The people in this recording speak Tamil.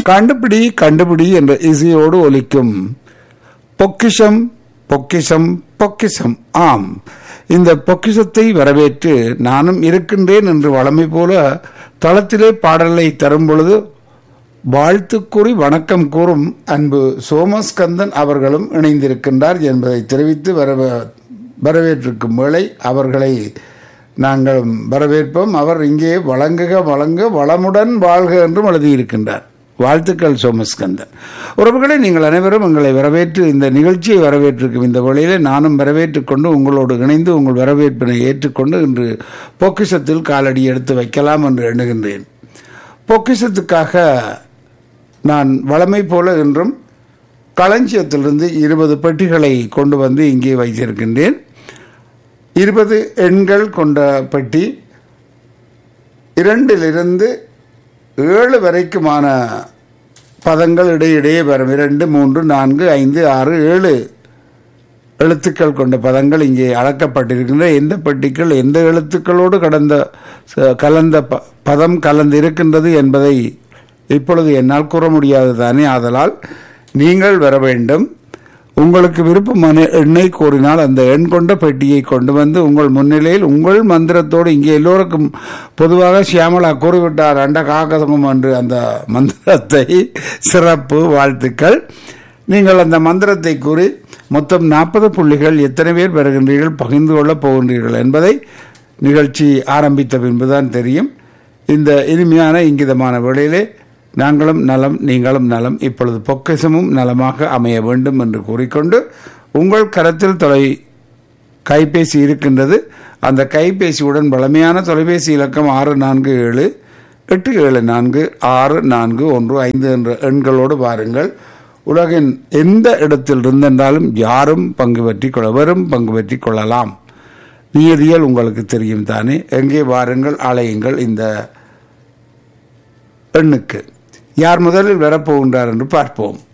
கண்டுபிடி கண்டுபிடி என்ற இசையோடு ஒலிக்கும் பொக்கிஷம் பொக்கிஷம் பொக்கிஷம் ஆம் இந்த பொக்கிஷத்தை வரவேற்று நானும் இருக்கின்றேன் என்று வளமை போல தளத்திலே பாடலை தரும் பொழுது வாழ்த்து கூறி வணக்கம் கூறும் அன்பு சோமஸ்கந்தன் அவர்களும் இணைந்திருக்கின்றார் என்பதை தெரிவித்து வரவ வரவேற்றிருக்கும் வேளை அவர்களை நாங்கள் வரவேற்போம் அவர் இங்கே வழங்குக வழங்க வளமுடன் வாழ்க என்றும் எழுதியிருக்கின்றார் வாழ்த்துக்கள் சோமஸ்கந்தன் உறவுகளை நீங்கள் அனைவரும் எங்களை வரவேற்று இந்த நிகழ்ச்சியை வரவேற்றிருக்கும் இந்த வேளையிலே நானும் வரவேற்றுக் கொண்டு உங்களோடு இணைந்து உங்கள் வரவேற்பினை ஏற்றுக்கொண்டு இன்று பொக்கிஷத்தில் காலடி எடுத்து வைக்கலாம் என்று எண்ணுகின்றேன் பொக்கிஷத்துக்காக நான் வளமை போல என்றும் களஞ்சியத்திலிருந்து இருபது பெட்டிகளை கொண்டு வந்து இங்கே வைத்திருக்கின்றேன் இருபது எண்கள் கொண்ட பெட்டி இரண்டிலிருந்து ஏழு வரைக்குமான பதங்கள் இடையிடையே வரும் இரண்டு மூன்று நான்கு ஐந்து ஆறு ஏழு எழுத்துக்கள் கொண்ட பதங்கள் இங்கே அளக்கப்பட்டிருக்கின்ற எந்த பெட்டிகள் எந்த எழுத்துக்களோடு கடந்த கலந்த ப- பதம் கலந்து இருக்கின்றது என்பதை இப்பொழுது என்னால் கூற முடியாது தானே ஆதலால் நீங்கள் வர வேண்டும் உங்களுக்கு விருப்பமான எண்ணை கூறினால் அந்த எண் கொண்ட பெட்டியை கொண்டு வந்து உங்கள் முன்னிலையில் உங்கள் மந்திரத்தோடு இங்கே எல்லோருக்கும் பொதுவாக சியாமலா கூறிவிட்டார் அண்ட காக்கசங்கம் என்று அந்த மந்திரத்தை சிறப்பு வாழ்த்துக்கள் நீங்கள் அந்த மந்திரத்தை கூறி மொத்தம் நாற்பது புள்ளிகள் எத்தனை பேர் வருகின்றீர்கள் பகிர்ந்து கொள்ளப் போகின்றீர்கள் என்பதை நிகழ்ச்சி ஆரம்பித்த பின்புதான் தெரியும் இந்த இனிமையான இங்கிதமான வேளையிலே நாங்களும் நலம் நீங்களும் நலம் இப்பொழுது பொக்கிசமும் நலமாக அமைய வேண்டும் என்று கூறிக்கொண்டு உங்கள் கரத்தில் தொலை கைபேசி இருக்கின்றது அந்த கைபேசியுடன் வளமையான தொலைபேசி இலக்கம் ஆறு நான்கு ஏழு எட்டு ஏழு நான்கு ஆறு நான்கு ஒன்று ஐந்து என்ற எண்களோடு வாருங்கள் உலகின் எந்த இடத்தில் இருந்தென்றாலும் யாரும் பங்கு பற்றி கொள்ள வரும் பங்கு பற்றி கொள்ளலாம் நியதியல் உங்களுக்கு தெரியும் தானே எங்கே வாருங்கள் அலையுங்கள் இந்த எண்ணுக்கு யார் முதலில் வரப்போகின்றார் என்று பார்ப்போம்